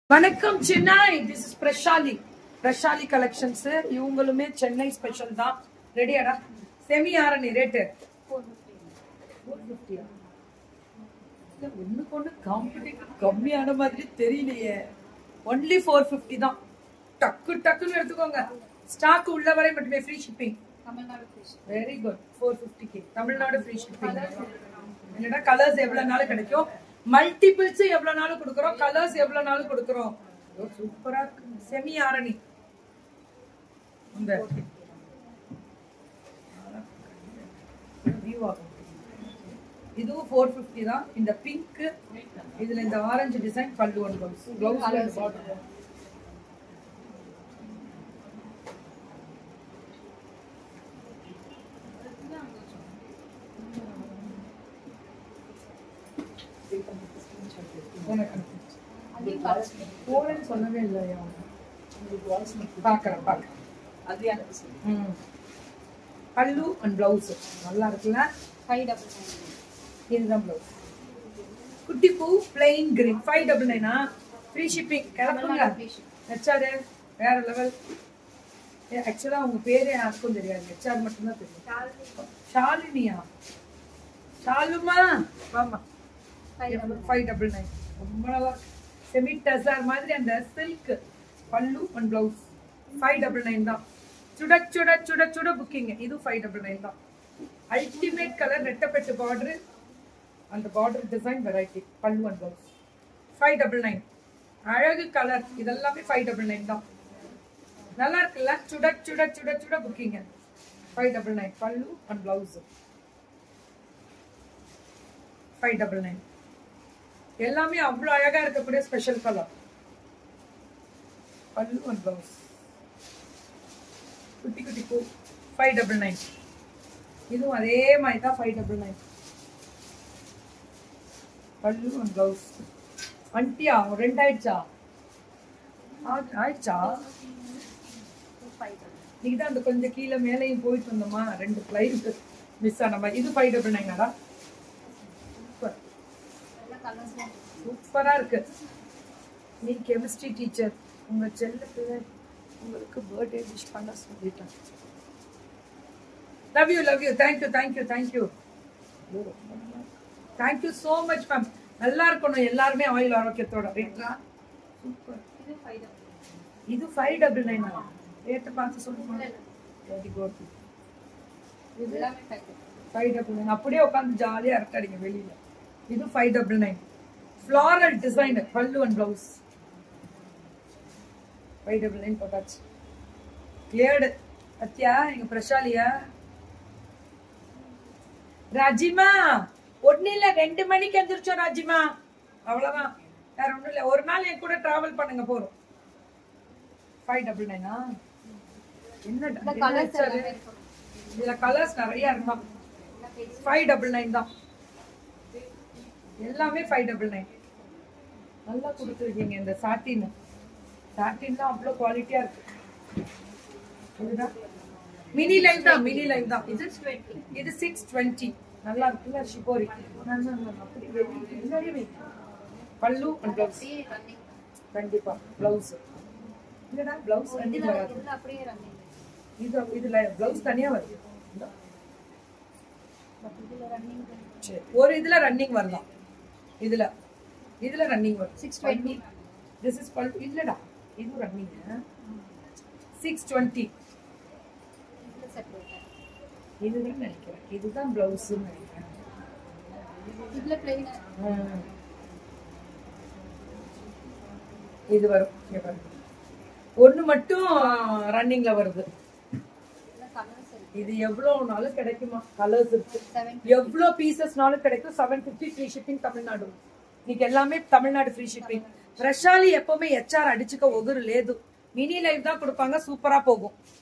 வணக்கம் Chennai this is Prashali Prashali collections இவங்களுமே Chennai special தான் ரெடியாடா செமி ஆரணி ரேட்டு ஒண்ணுக்கு ஒண்ணு காம்படிட்டிவ் கம்மியான மாதிரி தெரியலையே ஒன்லி ஃபோர் ஃபிஃப்டி தான் டக்கு டக்குன்னு எடுத்துக்கோங்க ஸ்டாக் உள்ள வரை மட்டுமே free shipping very good four ஃபிஃப்டிக்கு தமிழ்நாடு ஃப்ரீ ஷிப்பிங் என்னடா கலர்ஸ் எவ்வளவு நாள் கிடைக்கும் மல்டிபிள்ஸ் எவ்வளவு நாள் கொடுக்குறோம் கலர்ஸ் எவ்வளவு நாள் கொடுக்குறோம் சூப்பரா இருக்கு செமி ஆரணி இந்த view ஆகும். இதுவும் ஃபோர் ஃபிஃப்டி தான் இந்த பிங்க் இதுல இந்த orange design pallu one blouse blouse border போறேன்னு சொல்லவே இல்லையா பாக்குறேன் பாக்குறேன் ம். பல்லு அண்ட் பிளவுஸ் நல்லா இருக்குல்ல இதுதான் பிளவுஸ் குட்டி பூ பிளைன் கிரீன் ஃபைவ் டபுள் நைனா ஃப்ரீ ஷிப்பிங் கிளப்புங்க ஹெச்ஆர் வேற லெவல் ஆக்சுவலா உங்க பேரே யாருக்கும் தெரியாது ஹெச்ஆர் மட்டும்தான் தெரியும் ஷாலினியா ஷாலுமா வாமா ஃபைவ் டபுள் நைன் ரொம்ப நல்லா செமி டசர் மாதிரி அந்த silk pallu and blouse five double nine தான் சுட சுட சுட சுட புக்கிங் இது ஃபைவ் டபுள் நைன் தான் அல்டிமேட் கலர் ரெட்டப்பெட்டு பார்டரு அந்த border design variety pallu and blouse five double nine அழகு கலர் இதெல்லாமே ஃபைவ் டபுள் நைன் தான் நல்லா இருக்குல்ல சுட சுட சுட சுட booking five double nine pallu and blouse five double nine எல்லாமே அவ்வளோ அழகா இருக்கக்கூடிய special colour pallu and blouse குட்டி குட்டி பூ ஃபைவ் டபுள் நைன் இதுவும் அதே மாதிரி தான் five double nine pallu and blouse அண்டியா ரெண்டு ஆயிடுச்சா ஆ- ஆயிடுச்சா நீங்க தான் அந்த கொஞ்சம் கீழே மேலேயும் போயிட்டு வந்தோமா ரெண்டு பிளைட் மிஸ் ஆன மாதிரி இது ஃபைவ் டபுள் நைனாடா சூப்பர் சூப்பரா இருக்கு நீ கெமிஸ்ட்ரி டீச்சர் உங்க செல்லுக்கு உங்களுக்கு பர்த்டே விஷ் பண்ண சொல்லிட்டேன் love you love you thank you thank you thank you thank you so much ma'am நல்லா இருக்கணும் எல்லாருமே ஆயில் ஆரோக்கியத்தோட ரேட்ரா சூப்பர் இது ஃபைவ் டபுள் நைனா ரேட்டை பார்த்து சொல்லுங்க வெரி குட் இது ஃபைவ் டபுள் நைன் அப்படியே உட்காந்து ஜாலியா இருக்காடிங்க வெளியில இது five double nine floral design pallu and blouse five double nine போட்டாச்சு கிளியர்டு அத்தியா எங்க பிரசாலியா ராஜிமா ஒண்ணு இல்ல ரெண்டு மணிக்கு எந்திரிச்சோம் ராஜிமா அவ்வளவுதான் வேற ஒண்ணும் இல்ல ஒரு நாள் என் கூட டிராவல் பண்ணுங்க போறோம் ஃபைவ் டபுள் நைனா என்ன என்ன வச்சாரு? இதுல கலர்ஸ் நிறைய இருக்கும் ஃபைவ் டபுள் நைன் தான் எல்லாமே ஃபைவ் டபுள் நைன் நல்லா கொடுத்துருக்கீங்க இந்த சாட்டின் சாட்டின்லாம் அவ்வளோ குவாலிட்டியா இருக்கு இதுதான் மினி லைன் தான் மினி லைன் தான் இது இது சிக்ஸ் டுவெண்ட்டி நல்லா இருக்குல்ல ஷிபோரி நல்லா நல்லா அப்படி வெளியே பின்னாடியே வை. பல்லு அண்ட் பிளவுஸ் கண்டிப்பா பிளவுஸ் இல்லடா பிளவுஸ் கண்டிப்பா வராது இது இதுல பிளவுஸ் தனியா வருது இந்தா. சரி ஒரு இதுல ரன்னிங் வரலாம் இதுல இதுல ரன்னிங் வரும் சிக்ஸ் டுவெண்ட்டி திஸ் இஸ் பல் இல்லடா இது ரன்னிங் சிக்ஸ் டுவெண்ட்டி இதுதான் நினைக்கிறேன் இதுதான் பிளவுஸ் நினைக்கிறேன் ஆ. இது வரும் இங்க பாருங்க ஒண்ணு மட்டும் ரன்னிங்ல வருது இது எவ்வளவு நாளும் கிடைக்குமா கலர்ஸ் இருக்கு எவ்வளவு பீசஸ்னாலும் கிடைக்கும் seven fifty free shipping Tamil Nadu నీకు எல்லாமே தமிழ்நாடு ஃப்ரீ ஷிப்பிங் ஃப்ரெஷ்ஷாலி எப்பவுமே ஹெச்ஆர் அடிச்சுக்க ஒகுரு లేదు மினி லைவ் தான் கொடுப்பாங்க சூப்பரா போகும்